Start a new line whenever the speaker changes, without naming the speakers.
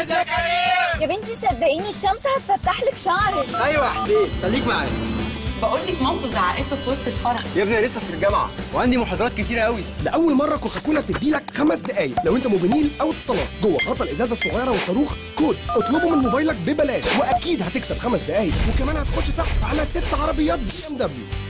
زكريا
يا بنتي صدقيني الشمس هتفتح لك شعرك
ايوه يا حسين خليك معايا
بقول لك مامته زعقت له في وسط الفرح
يا ابني أنا لسه في الجامعه وعندي محاضرات كتيره قوي
لاول مره كوكاكولا بتدي لك خمس دقايق لو انت موبينيل او اتصالات جوه غطا الازازه الصغيره والصاروخ كود اطلبه من موبايلك ببلاش واكيد هتكسب خمس دقايق وكمان هتخش سحب على ست عربيات بي ام دبليو